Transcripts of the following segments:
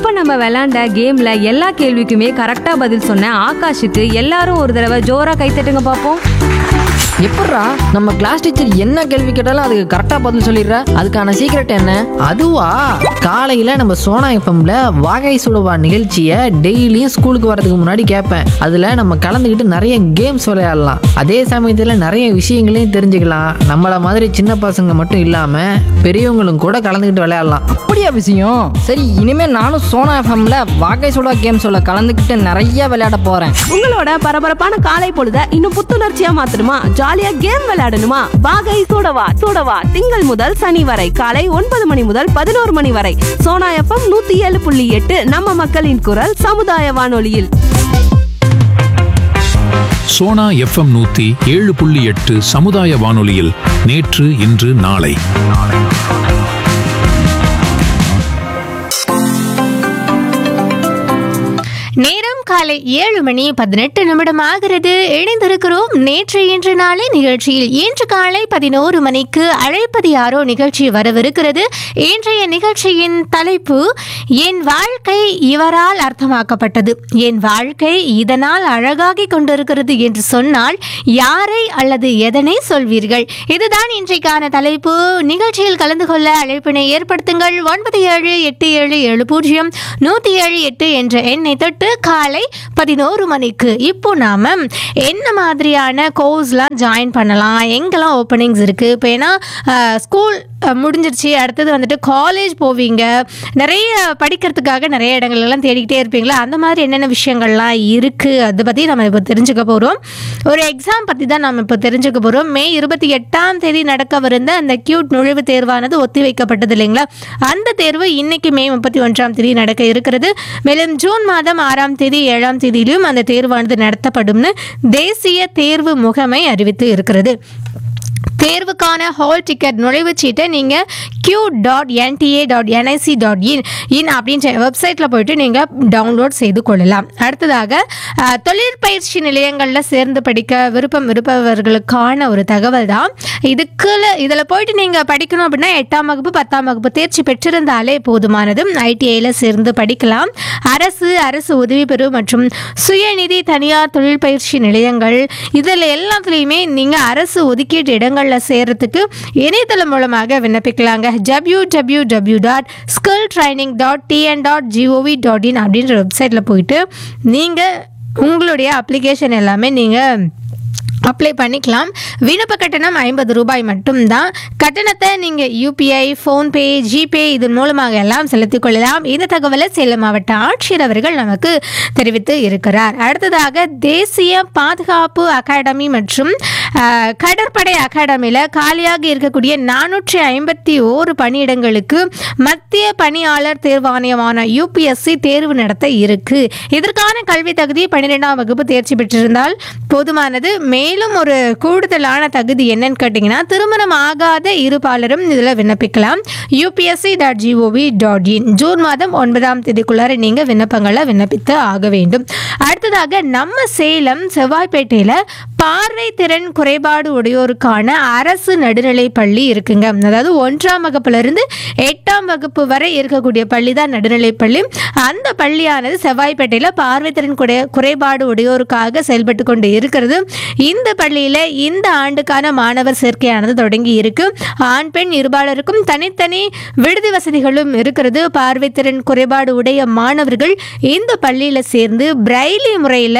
இப்ப நம்ம விளையாண்ட கேம்ல எல்லா கேள்விக்குமே கரெக்டா பதில் சொன்ன ஆகாஷுக்கு எல்லாரும் ஒரு தடவை ஜோரா கைத்தட்டுங்க பாப்போம் எப்பட்றா நம்ம கிளாஸ் டீச்சர் என்ன கேள்வி கேட்டாலும் அதுக்கு கரெக்டாக பதில் சொல்லிடுற அதுக்கான சீக்ரெட் என்ன அதுவா காலையில் நம்ம சோனா எஃப்எம்ல வாகை சுடுவா நிகழ்ச்சியை டெய்லியும் ஸ்கூலுக்கு வரதுக்கு முன்னாடி கேட்பேன் அதில் நம்ம கலந்துக்கிட்டு நிறைய கேம்ஸ் விளையாடலாம் அதே சமயத்தில் நிறைய விஷயங்களையும் தெரிஞ்சுக்கலாம் நம்மள மாதிரி சின்ன பசங்க மட்டும் இல்லாமல் பெரியவங்களும் கூட கலந்துக்கிட்டு விளையாடலாம் அப்படியா விஷயம் சரி இனிமே நானும் சோனா எஃப்எம்ல வாகை சுடா கேம்ஸோட கலந்துக்கிட்டு நிறைய விளையாட போறேன் உங்களோட பரபரப்பான காலை பொழுத இன்னும் புத்துணர்ச்சியா மாத்தணுமா ஜாலியா கேம் விளையாடணுமா வாகை சூடவா சூடவா திங்கள் முதல் சனி வரை காலை ஒன்பது மணி முதல் பதினோரு மணி வரை சோனா எஃப்எம் நூத்தி ஏழு புள்ளி எட்டு நம்ம மக்களின் குரல் சமுதாய வானொலியில் சோனா எஃப்எம் நூத்தி ஏழு புள்ளி எட்டு சமுதாய வானொலியில் நேற்று இன்று நாளை நேரம் காலை ஏழு மணி பதினெட்டு நிமிடம் ஆகிறது இணைந்திருக்கிறோம் நேற்று இன்று நாளை நிகழ்ச்சியில் இன்று காலை பதினோரு மணிக்கு அழைப்பது யாரோ நிகழ்ச்சி வரவிருக்கிறது இன்றைய நிகழ்ச்சியின் தலைப்பு என் வாழ்க்கை இவரால் அர்த்தமாக்கப்பட்டது என் வாழ்க்கை இதனால் அழகாகி கொண்டிருக்கிறது என்று சொன்னால் யாரை அல்லது எதனை சொல்வீர்கள் இதுதான் இன்றைக்கான தலைப்பு நிகழ்ச்சியில் கலந்து கொள்ள அழைப்பினை ஏற்படுத்துங்கள் ஒன்பது ஏழு எட்டு ஏழு ஏழு பூஜ்ஜியம் நூற்றி ஏழு எட்டு என்ற எண்ணை தொட்டு காலை பதினோரு மணிக்கு இப்போ நாம என்ன மாதிரியான கோர்ஸ்லாம் ஜாயின் பண்ணலாம் எங்கெல்லாம் ஓப்பனிங்ஸ் இருக்குது இப்போ ஏன்னா ஸ்கூல் முடிஞ்சிருச்சு அடுத்தது வந்துட்டு காலேஜ் போவீங்க நிறைய படிக்கிறதுக்காக நிறைய இடங்கள்லாம் தேடிக்கிட்டே இருப்பீங்களா அந்த மாதிரி என்னென்ன விஷயங்கள்லாம் இருக்குது அதை பற்றி நம்ம இப்போ தெரிஞ்சுக்க போகிறோம் ஒரு எக்ஸாம் பற்றி தான் நம்ம இப்போ தெரிஞ்சுக்க போகிறோம் மே இருபத்தி எட்டாம் தேதி நடக்கவிருந்த அந்த கியூட் நுழைவுத் தேர்வானது ஒத்தி வைக்கப்பட்டது இல்லைங்களா அந்த தேர்வு இன்னைக்கு மே முப்பத்தி ஒன்றாம் தேதி நடக்க இருக்கிறது மேலும் ஜூன் மாதம் ஆறாம் தேதி ஏழாம் தேதியிலும் அந்த தேர்வானது நடத்தப்படும்னு தேசிய தேர்வு முகமை அறிவித்து இருக்கிறது தேர்வுக்கான ஹால் டிக்கெட் நுழைவுச் சீட்டை நீங்கள் Q dot NTA dot NIC dot in in அப்படின்ற வெப்சைட்டில் போயிட்டு நீங்கள் டவுன்லோட் செய்து கொள்ளலாம் அடுத்ததாக அஹ், தொழிற்பயிற்சி நிலையங்களில் சேர்ந்து படிக்க விருப்பம் இருப்பவர்களுக்கான ஒரு தகவல் தான் இதுக்குள்ள இதில் போயிட்டு நீங்கள் படிக்கணும் அப்படின்னா எட்டாம் வகுப்பு பத்தாம் வகுப்பு தேர்ச்சி பெற்றிருந்தாலே போதுமானது ஐடிஐயில் சேர்ந்து படிக்கலாம் அரசு அரசு உதவி பெறும் மற்றும் சுயநிதி தனியார் தொழில் பயிற்சி நிலையங்கள் இதில் எல்லாத்துலேயுமே நீங்கள் அரசு ஒதுக்கீட்டு இடங்களில் சேர்றதுக்கு இணையதளம் மூலமாக விண்ணப்பிக்கலாங்க W W W dot skill training dot TN dot GOV dot in அப்படின்ற வெப்சைட்டில் போயிட்டு நீங்கள் உங்களுடைய அப்ளிகேஷன் எல்லாமே நீங்கள் அப்ளை பண்ணிக்கலாம் விண்ணப்ப கட்டணம் ஐம்பது ரூபாய் மட்டும்தான் கட்டணத்தை நீங்கள் யூபிஐ ஃபோன்பே ஜிபே இதன் மூலமாக எல்லாம் செலுத்திக் கொள்ளலாம் இந்த தகவலை சேலம் மாவட்ட ஆட்சியர் அவர்கள் நமக்கு தெரிவித்து இருக்கிறார் அடுத்ததாக தேசிய பாதுகாப்பு அகாடமி மற்றும் அஹ், கடற்படை அகாடமியில் காலியாக இருக்கக்கூடிய நானூற்றி ஐம்பத்தி ஓரு பணியிடங்களுக்கு மத்திய பணியாளர் தேர்வாணையமான யூபிஎஸ்சி தேர்வு நடத்த இருக்கு இதற்கான கல்வி தகுதி பன்னிரெண்டாம் வகுப்பு தேர்ச்சி பெற்றிருந்தால் போதுமானது மேலும் ஒரு கூடுதலான தகுதி என்னன்னு கேட்டிங்கன்னா திருமணம் ஆகாத இருபாலரும் இதில் விண்ணப்பிக்கலாம் UPSC dot GOV dot in June மாதம் ஒன்பதாம் தேதிக்குள்ளார நீங்கள் விண்ணப்பங்களை விண்ணப்பித்து ஆக வேண்டும் அடுத்ததாக நம்ம சேலம் செவ்வாய்ப்பேட்டையில் பார்வை திறன் குறைபாடு உடையோருக்கான அரசு நடுநிலை பள்ளி இருக்குங்க அதாவது ஒன்றாம் வகுப்புல இருந்து எட்டாம் வகுப்பு வரை இருக்கக்கூடிய பள்ளி தான் நடுநிலை பள்ளி அந்த பள்ளியானது செவ்வாய்ப்பேட்டையில் பார்வைத்திறன் குறை குறைபாடு உடையோருக்காக செயல்பட்டு கொண்டு இருக்கிறது இந்த பள்ளியில் இந்த ஆண்டுக்கான மாணவர் சேர்க்கையானது தொடங்கி இருக்கு ஆண் பெண் இருபாலருக்கும் தனித்தனி விடுதி வசதிகளும் இருக்கிறது பார்வைத்திறன் குறைபாடு உடைய மாணவர்கள் இந்த பள்ளியில் சேர்ந்து பிரைலி முறையில்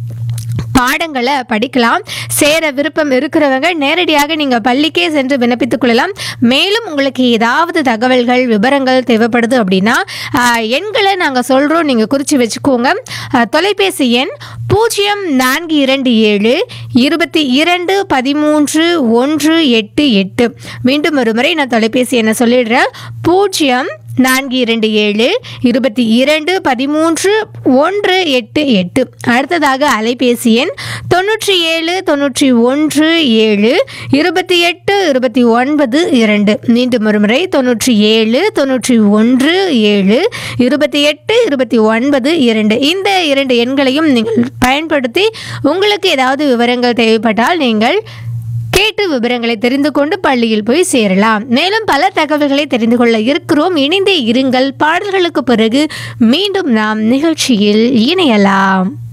பாடங்களை படிக்கலாம் சேர விருப்பம் இருக்கிறவங்க நேரடியாக நீங்கள் பள்ளிக்கே சென்று விண்ணப்பித்துக் கொள்ளலாம் மேலும் உங்களுக்கு ஏதாவது தகவல்கள் விவரங்கள் தேவைப்படுது அப்படின்னா ஆஹ், எண்களை நாங்கள் சொல்கிறோம் நீங்கள் குறித்து வச்சுக்கோங்க ஆஹ், தொலைபேசி எண் பூஜ்ஜியம் நான்கு இரண்டு ஏழு இருபத்தி இரண்டு பதிமூன்று ஒன்று எட்டு எட்டு மீண்டும் ஒரு முறை நான் தொலைபேசி எண்ணை சொல்லிடுறேன் பூஜ்ஜியம் நான்கு இரண்டு ஏழு இருபத்தி இரண்டு பதிமூன்று ஒன்று எட்டு எட்டு அடுத்ததாக அலைபேசி எண் தொண்ணூற்றி ஏழு தொண்ணூற்றி ஒன்று ஏழு இருபத்தி எட்டு இருபத்தி ஒன்பது இரண்டு மீண்டும் ஒரு முறை தொண்ணூற்றி ஏழு தொண்ணூற்றி ஒன்று ஏழு இருபத்தி எட்டு இருபத்தி ஒன்பது இரண்டு இந்த இரண்டு எண்களையும் நீங்கள் பயன்படுத்தி உங்களுக்கு ஏதாவது விவரங்கள் தேவைப்பட்டால் நீங்கள் கேட்டு விவரங்களை தெரிந்து கொண்டு பள்ளியில் போய் சேரலாம் மேலும் பல தகவல்களை தெரிந்து கொள்ள இருக்கிறோம் இணைந்தே இருங்கள் பாடல்களுக்கு பிறகு மீண்டும் நாம் நிகழ்ச்சியில் இணையலாம்